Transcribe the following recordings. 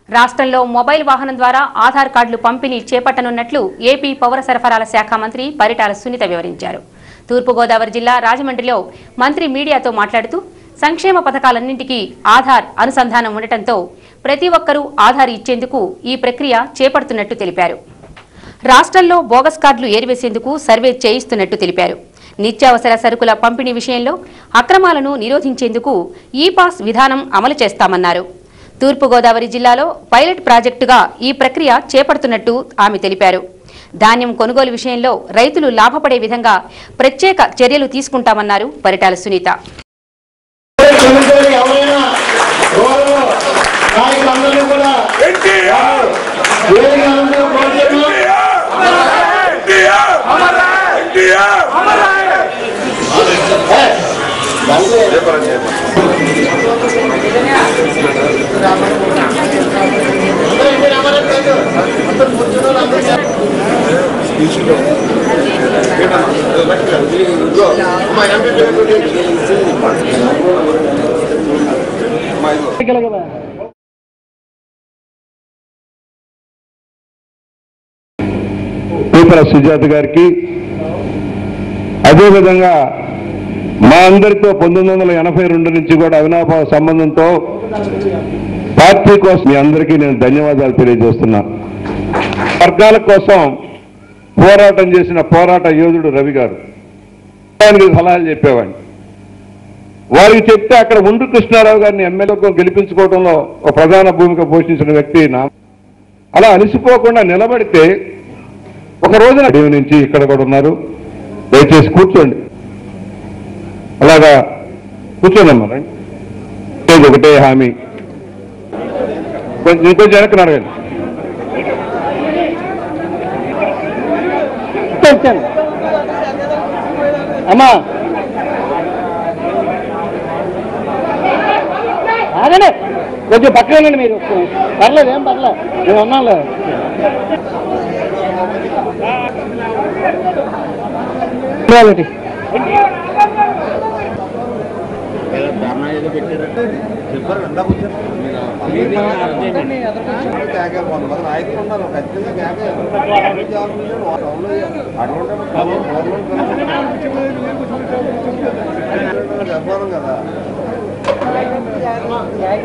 రాష్ట్రంలో మొబైల్ వాహనం ద్వారా ఆధార్ కార్డులు పంపిణీ చేపట్టనున్నట్లు ఏపీ పౌర సరఫరాల శాఖ మంత్రి పరిటాల సునీత వివరించారు తూర్పుగోదావరి జిల్లా రాజమండ్రిలో మంత్రి మీడియాతో మాట్లాడుతూ సంక్షేమ పథకాలన్నింటికీ ఆధార్ అనుసంధానం ఉండటంతో ప్రతి ఒక్కరూ ఆధార్ ఇచ్చేందుకు ఈ ప్రక్రియ చేపడుతున్నట్టు తెలిపారు రాష్ట్రంలో బోగస్ కార్డులు ఏరివేసేందుకు సర్వే చేయిస్తున్నట్టు తెలిపారు నిత్యావసర సరుకుల పంపిణీ విషయంలో అక్రమాలను నిరోధించేందుకు ఈ పాస్ విధానం అమలు చేస్తామన్నారు తూర్పుగోదావరి జిల్లాలో పైలట్ ప్రాజెక్టుగా ఈ ప్రక్రియ చేపడుతున్నట్టు ఆమె తెలిపారు ధాన్యం కొనుగోలు విషయంలో రైతులు లాభపడే విధంగా ప్రత్యేక చర్యలు తీసుకుంటామన్నారు పరిటాల సునీత చనిపోయిన ఎవరైనా ఎవరు నాయకులందరూ కూడా వేదిక అందరూ కోరుతున్నాం. అందరూ ఇంటి నెంబర్ లేదు. అందరూ కూర్చున్న వాళ్ళు అందరూ అమ్మా, ఎంపీ పేరు పీపల సుజాత గారికి అదేవిధంగా మా అందరితో పంతొమ్మిది వందల ఎనభై రెండు నుంచి కూడా అవినాభావ సంబంధంతో పార్టీ కోసం మీ అందరికీ నేను ధన్యవాదాలు తెలియజేస్తున్నా వర్గాల కోసం పోరాటం చేసిన పోరాట యోధుడు రవి గారు ఆయనకి సలహాలు చెప్పేవాడిని వారికి చెప్తే అక్కడ ఉండు కృష్ణారావు గారిని ఎమ్మెల్యేగా గెలిపించుకోవడంలో ఒక ప్రధాన భూమిక పోషించిన వ్యక్తి నా అలా అలసిపోకుండా నిలబడితే ఒక రోజున దేవి నుంచి ఇక్కడ కూడా ఉన్నారు దయచేసి కూర్చోండి అలాగా కూర్చోండమ్మా రండి. ఇది ఒకటే హామీ కొంచెం ఇంకొంచెం వెనక్కి నడవండి అమ్మా ఆగండి కొంచెం పక్కనండి మీరు పర్లేదు ఏం పర్లేదు నేను ఉన్నాను ఒకటి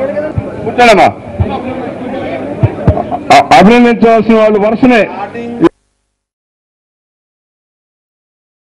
కూర్చోండమ్మా అ- అభినందించవలసిన వాళ్ళు వరుసనే